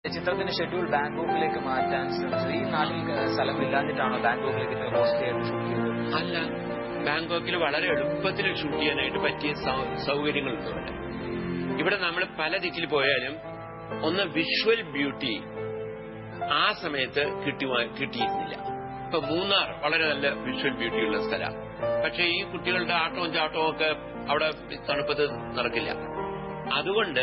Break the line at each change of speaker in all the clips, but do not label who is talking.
ചിത്രത്തിന്റെ ഷെഡ്യൂൾ ബാങ്കോക്കിലേക്ക് മാറ്റാൻ ശ്രമിച്ചത് ഈ നാട്ടിൽ ഏഹ്, സ്ഥലമില്ലാഞ്ഞിട്ടാണോ ബാങ്കോക്കിലേക്ക് ഇത്ര കോസ്റ്റ്ലി ആയിട്ട് ഷൂട്ട് ചെയ്തത്
അല്ല ബാങ്കോക്കിൽ വളരെ എളുപ്പത്തിൽ ഷൂട്ട് ചെയ്യാനായിട്ട് പറ്റിയ സൗ- സൗകര്യങ്ങളുണ്ട് ഇവിടെ ഇവിടെ നമ്മൾ പല ദിക്കിൽ പോയാലും ഒന്ന് വിഷ്വൽ ബ്യൂട്ടി ആ സമയത്ത് കിട്ടുവാൻ കിട്ടിയിരുന്നില്ല ഇപ്പൊ മൂന്നാർ വളരെ നല്ല വിഷ്വൽ ബ്യൂട്ടി ഉള്ള സ്ഥലമാണ് പക്ഷെ ഈ കുട്ടികളുടെ ആട്ടവും ചാട്ടവും ഒക്കെ അവിടെ തണുപ്പത്ത് നടക്കില്ല അതുകൊണ്ട്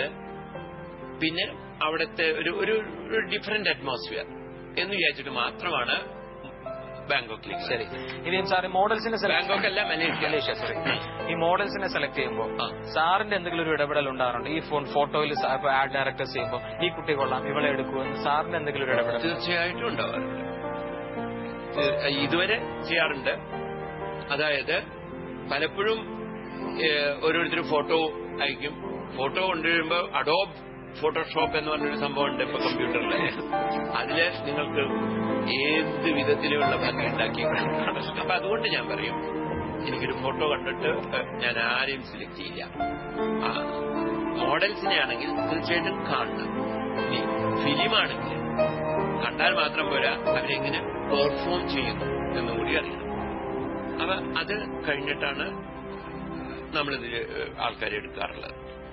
പിന്നെ അവിടുത്തെ ഒരു ഒരു ഡിഫറെന്റ് അറ്റ്മോസ്ഫിയർ എന്ന് വിചാരിച്ചിട്ട് മാത്രമാണ് ബാങ്കോക്കിലേക്ക്
ശരി ഇനിയും സാറ് മോഡൽസിനെ സെലക്ട്
ബാങ്കോക്ക് അല്ല മലേഷ്യ
മലേഷ്യ സോറി ഈ മോഡൽസിനെ സെലക്ട് ചെയ്യുമ്പോൾ
ആ.
സാറിന്റെ എന്തെങ്കിലും ഒരു ഇടപെടൽ ഉണ്ടാകാറുണ്ട് ഈ ഫോൺ ഫോട്ടോയിൽ ആഡ് ഡയറക്ടേഴ്സ് ചെയ്യുമ്പോൾ ഈ കുട്ടി കൊള്ളാം ഇവളെ എടുക്കുമെന്ന് സാറിന്റെ എന്തെങ്കിലും ഒരു ഇടപെടൽ
തീർച്ചയായിട്ടും ഉണ്ടാവാറുണ്ട് തീർ- ഇതുവരെ ചെയ്യാറുണ്ട് അതായത് പലപ്പോഴും ഓരോരുത്തർ ഫോട്ടോ അയക്കും ഫോട്ടോ കൊണ്ടുവരുമ്പോ അഡോബ് ഫോട്ടോഷോപ്പ് എന്ന് പറഞ്ഞൊരു സംഭവം ഉണ്ട് ഇപ്പൊ കമ്പ്യൂട്ടറിൽ അതില് നിങ്ങൾക്ക് ഏത് വിധത്തിലുള്ള ഭംഗി ഉണ്ടാക്കി അപ്പൊ അതുകൊണ്ട് ഞാൻ പറയും എനിക്കൊരു ഫോട്ടോ കണ്ടിട്ട് ഞാൻ ആരെയും സെലക്ട് ചെയ്യില്ല ആ, മോഡൽസിനെ ആണെങ്കിൽ തീർച്ചയായിട്ടും കാണണം ഇനി ഫിലിമാണെങ്കിൽ കണ്ടാൽ മാത്രം പോരാ അവരെങ്ങനെ പെർഫോം ചെയ്യുന്നു എന്നും കൂടി അറിയണം അപ്പൊ അത് കഴിഞ്ഞിട്ടാണ് നമ്മളിതിൽ ആൾക്കാരെ എടുക്കാറുള്ളത്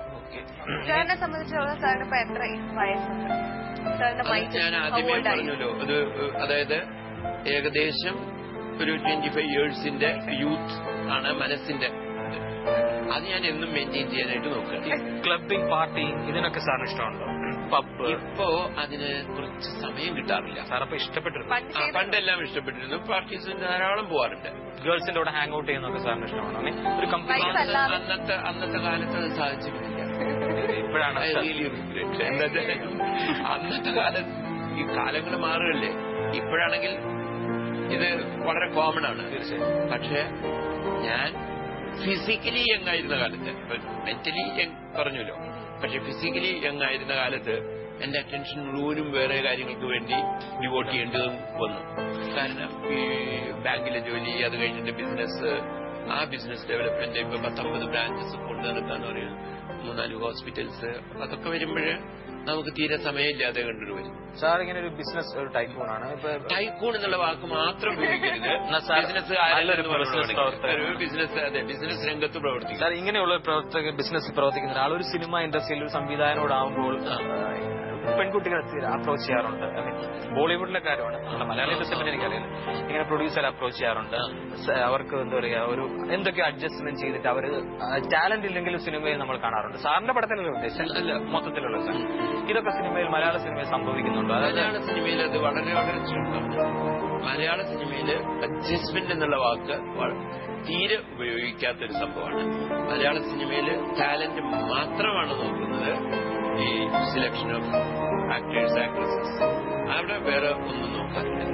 സാറിനെ സംബന്ധിച്ചിടത്തോളം സാറിന് ഇപ്പൊ എത്ര വയസ്സുണ്ട് സാറിന്റെ
അത്
മൈൻഡ്
ഞാൻ ആദ്യമേ പറഞ്ഞല്ലോ അത് അതായത് ഏകദേശം ഒരു ട്വന്റി ഫൈവ് ഇയേഴ്സിന്റെ യൂത്ത് ആണ് മനസ്സിന്റെ ഇത്. അത് ഞാൻ എന്നും മെയിൻറ്റെയിൻ ചെയ്യാനായിട്ട് നോക്കുക
ക്ലബിംഗ് പാർട്ടി ഇതിനൊക്കെ സാറിന് ഇഷ്ടമുണ്ടോ പബ്
ഇപ്പോ അതിന് കുറച്ച് സമയം കിട്ടാറില്ല
സാർ അപ്പൊ ഇഷ്ടപ്പെട്ടിരുന്നു
പണ്ട്
ആ,
ചെയ്ത
പണ്ടെല്ലാം ഇഷ്ടപ്പെട്ടിരുന്നു പാർട്ടീസ് ധാരാളം പോവാറുണ്ട്
ഗേൾസിന്റെ കൂടെ ഹാങ് ഔട്ട് ചെയ്യുന്നൊക്കെ സാറിന് ഇഷ്ടമാണോ I mean, ഒരു കമ്പനി
Life അല്ലാതെ
അന്നത്തെ അന്നത്തെ കാലത്ത് അത് സാധിച്ചിട്ടില്ല
ഇപ്പോഴാണ്
I really regret. എന്നത് അന്നത്തെ കാലത്ത് ഈ കാലങ്ങൾ മാറുകയല്ലേ ഇപ്പോഴാണെങ്കിൽ ഇത് വളരെ കോമൺ ആണ്
തീർച്ചയായും
പക്ഷെ ഞാൻ ഫിസിക്കലി യങ് ആയിരുന്ന കാലത്ത് മെന്റലി യങ് പറഞ്ഞല്ലോ പക്ഷെ ഫിസിക്കലി യങ് ആയിരുന്ന കാലത്ത് എന്റെ അറ്റൻഷൻ മുഴുവനും വേറെ കാര്യങ്ങൾക്ക് വേണ്ടി ഡിവോട്ട് ചെയ്യേണ്ടതും വന്നു കാരണം ഈ ബാങ്കിലെ ജോലി അത് കഴിഞ്ഞിട്ട് ബിസിനസ് ആ ബിസിനസ് ഡെവലപ്മെന്റ് ഇപ്പൊ പത്തൊമ്പത് ബ്രാഞ്ചസ് കൊണ്ടു നടക്കാന്ന് പറയുന്നത് മൂന്നാല് ഹോസ്പിറ്റൽസ് അതൊക്കെ വരുമ്പോഴ് നമുക്ക് തീരെ സമയമില്ലാതെ കണ്ടു വരും
സാർ ഇങ്ങനെ ഒരു ബിസിനസ് ഒരു ടൈക്കൂൺ ആണ് ഇപ്പൊ
ടൈക്കൂൺ എന്നുള്ള വാക്ക് മാത്രം ഉപയോഗിക്കരുത്
എന്നാ സാർ
ബിസിനസ്
നല്ലൊരു business പ്രവർത്തകൻ.
ഒരു ബിസിനസ് അതെ ബിസിനസ് രംഗത്ത് പ്രവർത്തിക്കും
സാർ ഇങ്ങനെയുള്ള ഒരു പ്രവർത്തക ബിസിനസ് പ്രവർത്തിക്കുന്ന ഒരാൾ ഒരു സിനിമ ഇൻഡസ്ട്രിയിൽ ഒരു സംവിധായകനോടാവുമ്പോൾ പെൺകുട്ടികൾ അപ്രോച്ച് ചെയ്യാറുണ്ട് I mean, ബോളിവുഡിലെ കാര്യമാണ് നമ്മുടെ മലയാള ഇൻഡസ്ട്രി എനിക്കറിയില്ല ഇങ്ങനെ പ്രൊഡ്യൂസർ അപ്രോച്ച് ചെയ്യാറുണ്ട് സ- അവർക്ക് എന്താ പറയാ ഒരു എന്തൊക്കെ അഡ്ജസ്റ്റ്മെന്റ് ചെയ്തിട്ട് അവർ ടാലന്റ് ഇല്ലെങ്കിലും സിനിമയിൽ നമ്മൾ കാണാറുണ്ട് സാറിന്റെ പടത്തിലുള്ള ഉദ്ദേശം അല്ല മൊത്തത്തിലുള്ള സാർ ഇതൊക്കെ സിനിമയിൽ മലയാള സിനിമയിൽ സംഭവിക്കുന്നുണ്ടോ അതായത്
മലയാള സിനിമയിൽ അത് വളരെ വളരെ ചുരുക്കമാണ് മലയാള സിനിമയിൽ അഡ്ജസ്റ്റ്മെന്റ് എന്നുള്ള വാക്ക് വ- തീരെ ഉപയോഗിക്കാത്തൊരു സംഭവമാണ് മലയാള സിനിമയിൽ ടാലന്റ് മാത്രമാണ് നോക്കുന്നത് ഈ സിലക്ഷൻ ഓഫ് ആക്ടേഴ്സ് ആക്ട്രസസ് അവിടെ വേറെ ഒന്നും നോക്കാറില്ല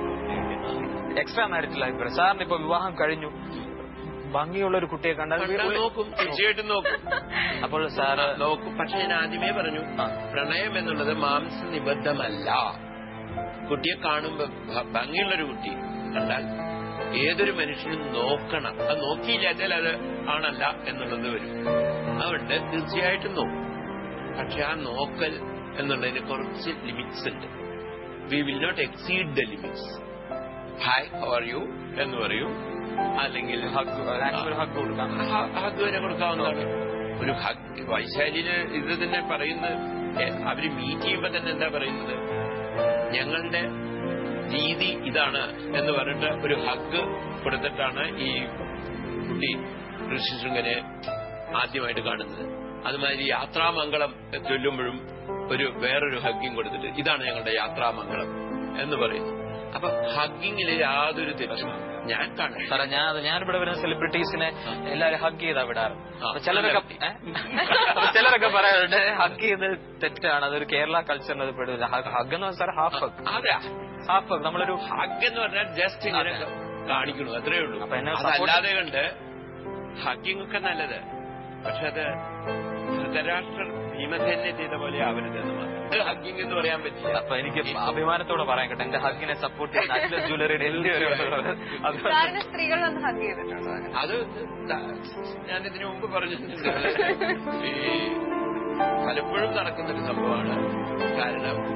എക്സ്ട്രാ മാരിറ്റൽ അഭിപ്രായം സാറിന് ഇപ്പൊ വിവാഹം കഴിഞ്ഞു ഭംഗിയുള്ള ഒരു കുട്ടിയെ കണ്ടാൽ
കണ്ടാൽ
ഉള്ളിൽ-
നോക്കും തീർച്ചയായിട്ടും നോക്കും
അപ്പോൾ സാറ്
നോക്കും പക്ഷെ ഞാൻ ആദ്യമേ പറഞ്ഞു
ആ.
പ്രണയം എന്നുള്ളത് മാംസ നിബദ്ധമല്ല കുട്ടിയെ കാണുമ്പോ ഭ- ഭംഗിയുള്ളൊരു കുട്ടി കണ്ടാൽ ഏതൊരു മനുഷ്യനും നോക്കണം അത് നോക്കിയില്ലാച്ചാൽ അത് ആണല്ല എന്നുള്ളത് വരും അതുകൊണ്ട് തീർച്ചയായിട്ടും നോക്കും പക്ഷെ ആ നോക്കൽ എന്നുള്ളതിന് കുറച്ച് ലിമിറ്റ്സ് ഉണ്ട് we will not exceed the limits how are you എന്ന് പറയും അല്ലെങ്കിൽ
ഹഗ് ഒരു ഹഗ് കൊടുക്കാം
ഹ- ഹഗ് വരെ കൊടുക്കാവുന്നതാണ് ഒരു ഹഗ് വൈശാലിന് ഇത് തന്നെ പറയുന്നത് എ, അവര് മീറ്റ് ചെയ്യുമ്പോ തന്നെ എന്താ പറയുന്നത് ഞങ്ങളുടെ രീതി ഇതാണ് എന്ന് പറഞ്ഞിട്ട് ഒരു ഹഗ് കൊടുത്തിട്ടാണ് ഈ കുട്ടി ഋഷിശൃംഗനെ ആദ്യമായിട്ട് കാണുന്നത് അതുമാതിരി യാത്രാമംഗളം ചൊല്ലുമ്പോഴും ഒരു വേറൊരു ഹഗ്ഗിങ് കൊടുത്തിട്ട് ഇതാണ് ഞങ്ങളുടെ യാത്രാമംഗളം എന്ന് പറയുന്നു അപ്പൊ ഹഗ്ഗിങ്ങിൽ യാതൊരു തെറ്റും ഞാൻ കാണും
സാറേ ഞാൻ അത് ഞാനിവിടെ വരുന്ന സെലിബ്രിറ്റീസിനെ എല്ലാരും ഹഗ് ചെയ്താ വിടാറ്
ആ,
അപ്പൊ ചിലരൊക്കെ
നല്ല
ഏ? അപ്പൊ ചിലരൊക്കെ പറയാറുണ്ട് ഹഗ് ചെയ്ത് തെറ്റാണ് അതൊരു കേരള കൾച്ചറിന് അത് പെടില്ല ഹഗ് എന്ന് പറഞ്ഞാൽ സാർ ഹാഫ് ഹഗ്
അതെ
ഹാഫ് ഹഗ് നമ്മളൊരു
ഹഗ് എന്ന് പറഞ്ഞാൽ ജസ്റ്റ് ഇങ്ങനെ
അതെ.
കാണിക്കണു അത്രേ ഉള്ളൂ
അപ്പൊ എന്നെ support-
അതല്ലാതെ കണ്ട് ഹഗ്ഗിംഗ് ഒക്കെ നല്ലത് പക്ഷെ അത് ധൃതരാഷ്ട്ര ഭീമസേനെ ചെയ്ത പോലെ ആവരുത് എന്ന് മാത്രം ഹഗ്ഗിംഗ് എന്ന് പറയാൻ പറ്റില്ല
അപ്പൊ എനിക്ക് അഭിമാനത്തോടെ പറയാൻ കേട്ടോ എന്റെ ഹഗിനെ സപ്പോർട്ട് ചെയ്യുന്ന അഖില ജ്വല്ലറിയുടെ എല്ലാവരും അത്
സാറിന് സ്ത്രീകൾ ഒന്ന് ഹഗ് ചെയ്തിട്ടുണ്ടോ അങ്ങനെ?
അത് ദ- ഞാൻ ഇതിനു മുമ്പ് പറഞ്ഞിട്ടുണ്ട് ഈ പലപ്പോഴും നടക്കുന്നൊരു സംഭവമാണ് കാരണം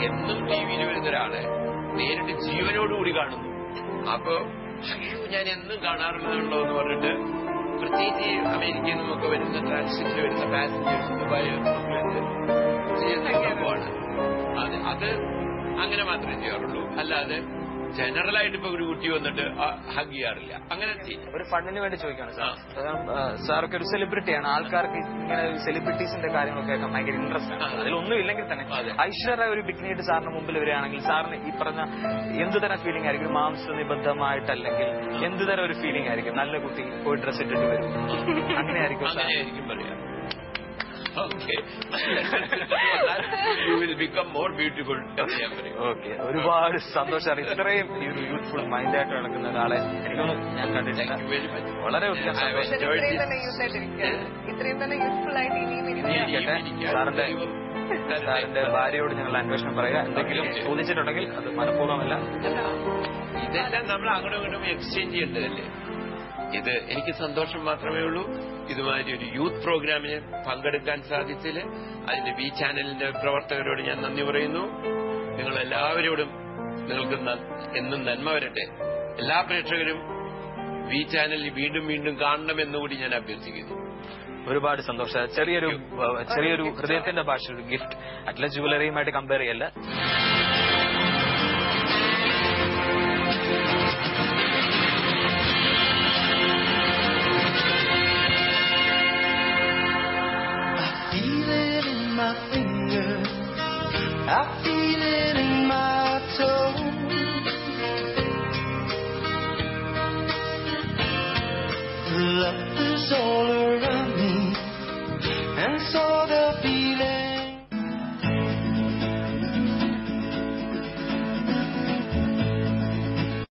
എന്നും ടി വിയിൽ വരുന്ന ഒരാളെ നേരിട്ട് ജീവനോടുകൂടി കാണുന്നു അപ്പൊ അയ്യോ ഞാൻ എന്നും കാണാറുള്ളതുണ്ടോ എന്ന് പറഞ്ഞിട്ട് പ്രത്യേകിച്ച് ഈ അമേരിക്കയിൽ നിന്നൊക്കെ വരുന്ന ട്രാൻസിറ്റിൽ വരുന്ന പാസഞ്ചേഴ്സ് ദുബായ് ഇംഗ്ലണ്ട് ചെയ്യുന്ന സംഭവമാണ് അത് അത് അങ്ങനെ മാത്രമേ ചെയ്യാറുള്ളൂ അല്ലാതെ ജനറൽ ആയിട്ട് ഇപ്പൊ ഒരു കുട്ടി വന്നിട്ട് ഹഗ് ചെയ്യാറില്ല അങ്ങനെ ചെയ്യില്ല.
ഒരു ഫണ്ടിന് വേണ്ടി ചോദിക്കുകയാണ് സാർ
ആ.
കാരണം, സാറൊക്കെ ഒരു സെലിബ്രിറ്റിയാണ് ആൾക്കാർക്ക് ഇങ്ങനെ സെലിബ്രിറ്റീസിന്റെ കാര്യങ്ങളൊക്കെ കേൾക്കാൻ ഭയങ്കര ഇൻട്രസ്റ്റ് ആണ്
ആ.
അതിലൊന്നും ഇല്ലെങ്കിൽ തന്നെ
അതെ.
ഐശ്വര്യ ഒരു ബിഗ്നിയായിട്ട് സാറിന് മുമ്പിൽ വരികയാണെങ്കിൽ സാറിന് ഈ പറഞ്ഞ എന്ത് തരം ഫീലിംഗ് ആയിരിക്കും മാംസ നിബദ്ധമായിട്ടല്ലെങ്കിൽ എന്ത് തരം ഒരു ഫീലിംഗ് ആയിരിക്കും നല്ല കുട്ടി പോയി ഡ്രസ് ഇട്ടിട്ട് വരും അങ്ങനെയായിരിക്കും സാർ
അങ്ങനെയായിരിക്കും പറയാ okay you will become more beautiful എന്ന് ഞാൻ പറയും
ഓക്കെ ഒരുപാട് സന്തോഷമാണ് ഇത്രയും ഈ ഒരു യൂത്ത്ഫുൾ മൈൻഡായിട്ട് നടക്കുന്ന ഒരാളെ എനിക്കൊന്നും ഞാൻ കണ്ടിട്ടില്ല
താങ്ക് യു വെരി മച്ച്
വളരെ ഒത്തിരി സന്തോഷം
ഇത്രയും തന്നെ യൂസ് ആയിട്ടിരിക്കുക ഇത്രയും തന്നെ യൂസ്ഫുൾ ആയിട്ട് ഇനിയും ഇരിക്കുക
ഇരിക്കട്ടെ. സാറിന്റെ സാറിന്റെ ഭാര്യയോട് ഞങ്ങൾ അന്വേഷണം പറയുക എന്തെങ്കിലും ചോദിച്ചിട്ടുണ്ടെങ്കിൽ അത് മനഃപൂർവ്വമല്ല
ഇതെല്ലാം നമ്മൾ അങ്ങോട്ടും ഇങ്ങോട്ടും എക്സ്ചേഞ്ച് ചെയ്യേണ്ടതല്ലേ ഇത് എനിക്ക് സന്തോഷം മാത്രമേ ഉള്ളൂ ഇതുമാതിരി ഒരു യൂത്ത് പ്രോഗ്രാമിന് പങ്കെടുക്കാൻ സാധിച്ചതിൽ അതിന്റെ ബി ചാനലിന്റെ പ്രവർത്തകരോട് ഞാൻ നന്ദി പറയുന്നു നിങ്ങൾ എല്ലാവരോടും നിങ്ങൾക്ക് ന- എന്നും നന്മ വരട്ടെ എല്ലാ പ്രേക്ഷകരും ബി ചാനലിൽ വീണ്ടും വീണ്ടും കാണണമെന്നുകൂടി ഞാൻ അഭ്യർത്ഥിക്കുന്നു
ഒരുപാട് സന്തോഷം ചെറിയൊരു ഏഹ്, ചെറിയൊരു ഹൃദയത്തിന്റെ ഭാഷ ഒരു ഗിഫ്റ്റ് അറ്റ്ല ജുവലറിയുമായിട്ട് കമ്പയർ ചെയ്യല്ല
I feel it in my finger. I feel it in my toe. Love is all around.